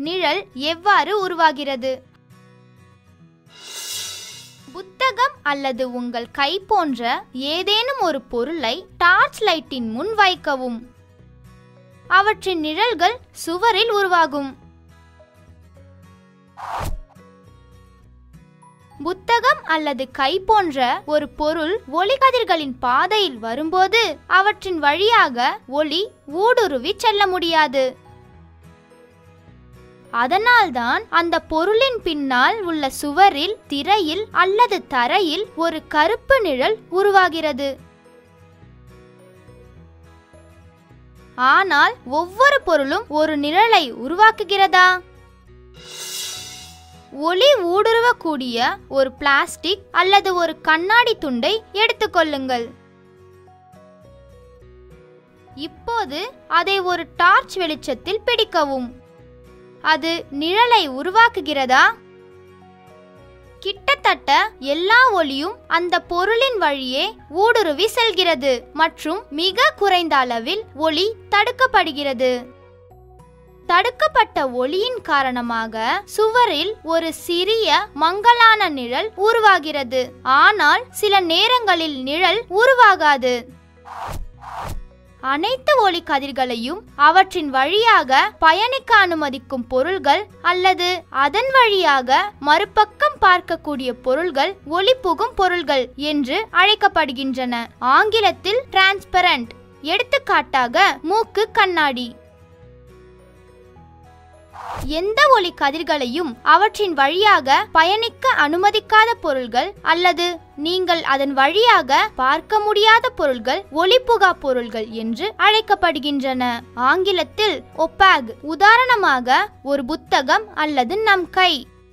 நிழல் எவ்வாறு உருவாகிறது புத்தகம் அல்லது உங்கள் கை போன்ற ஏதேனும் ஒரு பொருளை டார்ச் லைட்டின் முன் வைக்கவும் அவற்றின் நிழல்கள் சுவரில் உருவாகும் புத்தகம் அல்லது கை போன்ற ஒரு பொருள் ஒளிக்கதிர்களின் பாதையில் வரும்போது அவற்றின் வழியாக ஒளி ஊடுருவி செல்ல முடியாது அதனால்தான் அந்த பொருளின் பின்னால் உள்ள சுவரில் திரையில் அல்லது தரையில் ஒரு கருப்பு நிழல் உருவாகிறது ஆனால் ஒவ்வொரு பொருளும் ஒரு நிழலை உருவாக்குகிறதா ஒளி ஊடுருவக்கூடிய ஒரு பிளாஸ்டிக் அல்லது ஒரு கண்ணாடி துண்டை எடுத்துக்கொள்ளுங்கள் இப்போது அதை ஒரு டார்ச் வெளிச்சத்தில் பிடிக்கவும் அது நிழலை உருவாக்குகிறதா கிட்டத்தட்ட எல்லா ஒளியும் அந்த பொருளின் வழியே ஊடுருவி செல்கிறது மற்றும் மிக குறைந்த அளவில் ஒளி தடுக்கப்படுகிறது தடுக்கப்பட்ட ஒளியின் காரணமாக சுவரில் ஒரு சிறிய மங்கலான நிழல் உருவாகிறது ஆனால் சில நேரங்களில் நிழல் உருவாகாது அனைத்து ஒளி கதிர்களையும் அவற்றின் வழியாக பயணிக்க அனுமதிக்கும் பொருள்கள் அல்லது அதன் வழியாக மறுபக்கம் பார்க்கக்கூடிய பொருள்கள் ஒளி புகும் பொருள்கள் என்று அழைக்கப்படுகின்றன ஆங்கிலத்தில் டிரான்ஸ்பரண்ட் எடுத்துக்காட்டாக மூக்கு கண்ணாடி எந்த ஒளி கதிர்களையும் அவற்றின் வழியாக பயணிக்க அனுமதிக்காத பொருள்கள் அல்லது நீங்கள் அதன் வழியாக பார்க்க முடியாத பொருள்கள் ஒளிப்புகா பொருள்கள் என்று அழைக்கப்படுகின்றன ஆங்கிலத்தில் ஒப்பாக் உதாரணமாக ஒரு புத்தகம் அல்லது நம் கை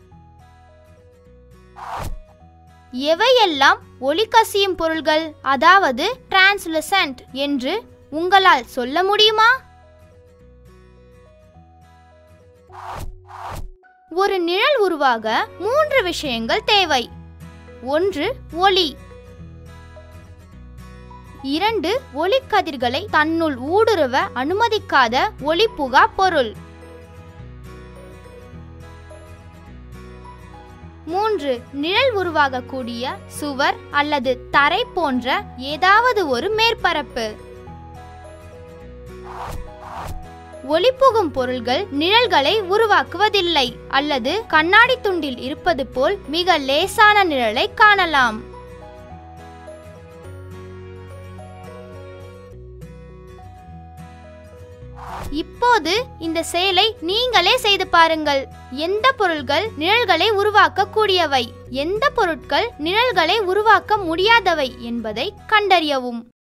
எவையெல்லாம் ஒளி கசியும் பொருள்கள் அதாவது டிரான்ஸ்லுசன்ட் என்று உங்களால் சொல்ல முடியுமா ஒரு நிழல் உருவாக மூன்று விஷயங்கள் தேவை ஒன்று ஒளி இரண்டு ஒளிக்கதிர்களை தன்னுள் ஊடுருவ அனுமதிக்காத ஒளிப்புகா பொருள் மூன்று நிழல் உருவாகக்கூடிய சுவர் அல்லது தரை போன்ற ஏதாவது ஒரு மேற்பரப்பு ஒளிபுகும் பொருள்கள் நிழல்களை உருவாக்குவதில்லை அல்லது கண்ணாடி துண்டில் இருப்பது போல் மிக லேசான நிழலை காணலாம் இப்போது இந்த செயலை நீங்களே செய்து பாருங்கள் எந்த பொருள்கள் நிழல்களை உருவாக்க கூடியவை எந்த பொருட்கள் நிழல்களை உருவாக்க முடியாதவை என்பதை கண்டறியவும்